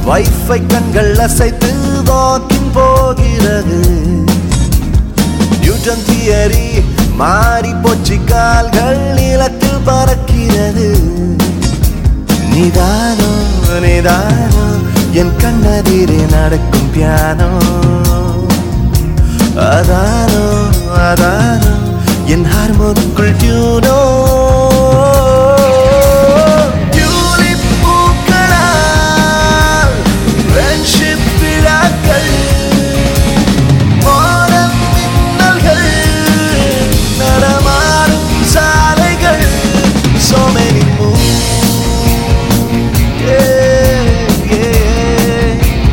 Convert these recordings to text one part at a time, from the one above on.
Wifi கண்கள் அசைத்து walking போகிறது நியூட்டன் தியரி மாறி போச்சு கால்கள் நீளத்தில் பறக்கிறது நிதானோ நிதானோ என் கண்ணதிரே நடக்கும் பியானோ அதானோ அதானோ என் ஹார்மோனுக்குள் டியூனோ டியூலிப் பூக்களால் friendship விழாக்கள் மோனம் மின்னல்கள் நடமாடும் சாலைகள் so many moons yeah, yeah.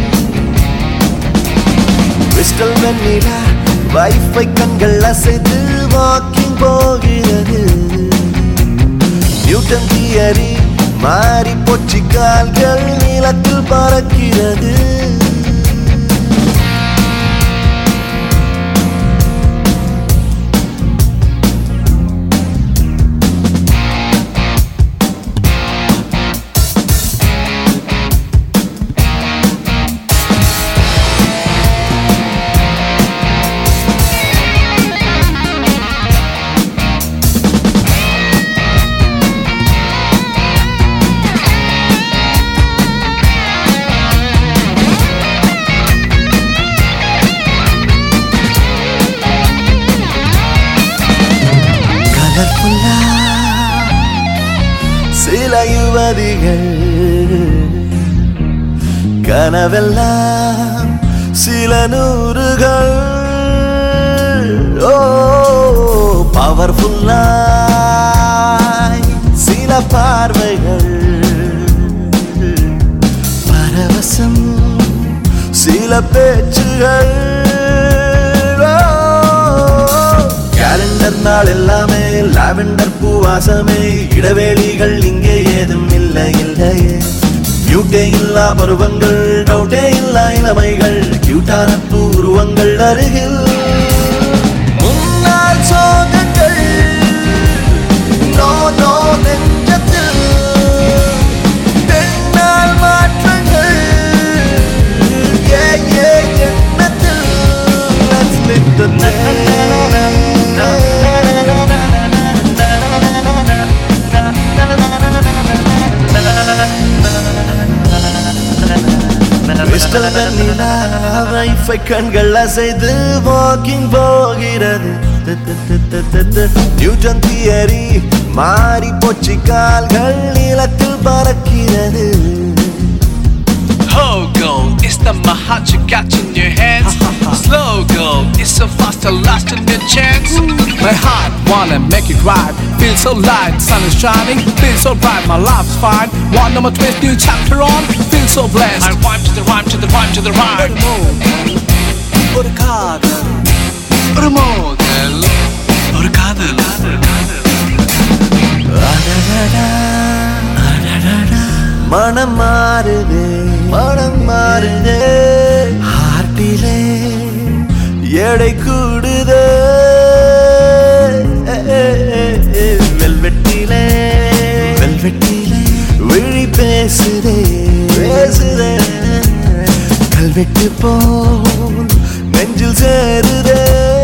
Crystal வெண்ணிலா வைஃபை கண்கள் அசைத்து வாக்கிங் போகிறது நியூட்டன் தியரி மாறி போச்சு கால்கள் நீளத்தில் பறக்கிறது கலர்ஃபுல்லா சில யுவதிகள் கனவெல்லாம் சில நூறுகள் ஓ பவர்ஃபுல்லா சில பார்வைகள் பரவசம் சில பேச்சுகள் ஓ, கேலண்டர் நாள் எல்லாமே லாவெண்டர் பூவாசமே இடைவேளிகள் இங்கே ஏதும் இல்லை இல்லையே மியூட்டே இல்லா பருவங்கள் டவுட்டே இல்லா இளமைகள் கியூட்டான பூர்வங்கள் அருகில் முன்னாள் சோகங்கள் நோ நோ நெஞ்சத்தில் பெண்ணால் மாற்றங்கள் ஏ ஏ எண்ணத்தில் Let's live the கிறிஸ்டல் வெண்ணிலா வைஃபை கண்கள் அசைது வாக்கிங் போகிறது நியூட்டன் தியரி மாறி போச்சு கால்கள் நீளத்தில் பறக்கிறது Oh girl, it's the heart you got in your hands. Slow girl, it's so fast, last in your chance. My heart wanna make it right. Feel so light, sun is shining. Feel so bright, my life's fine. One number twist, new chapter on. Feel so blessed. I rhyme to the rhyme to the rhyme to the rhyme. ஒரு காதல் ஒரு மோதல் ஒரு காதல் அடடடா, அடடடா, மனம் மாறுதே மனம் மாறுதே ஹார்ட்டிலே எடை கூடுதே வெல்வெட்டிலே வெல்வெட்டிலே விழி பேசுதே பேசுதே கல்வெட்டு போல் நெஞ்சில் சேருதே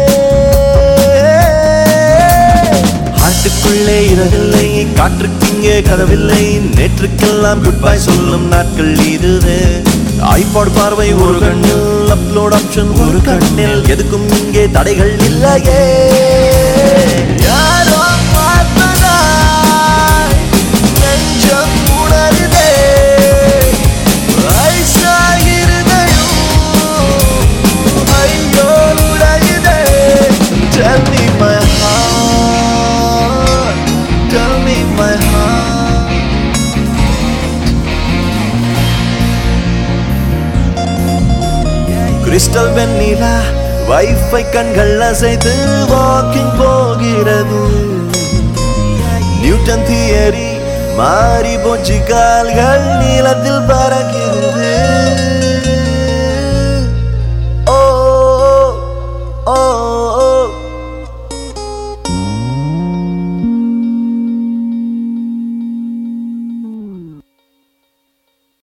ஆட்டுக்குள்ளே இரவில்லை காற்றுக்கிங்கே கதவில்லை நேற்றுக்கெல்லாம் குட் பை சொல்லும் நாட்கள் இதுவே ஐபாட் பார்வை ஒரு கண்ணில் அப்லோட் ஆப்ஷன் ஒரு கண்ணில் எதுக்கும் இங்கே தடைகள் இல்லையே யாரோ பார்ப்பதாய் நெஞ்சம் உணருதே ஐசாகிருதையும் ஐயோ உடையுதே Tell me my heart Tell me my heart crystal வெண்ணிலா வைஃபை கண்கள் அசைத்து வாக்கிங் போகிறது நியூட்டன் தியரி மாறி போச்சு கால்கள் நீளத்தில் பறக்கிறது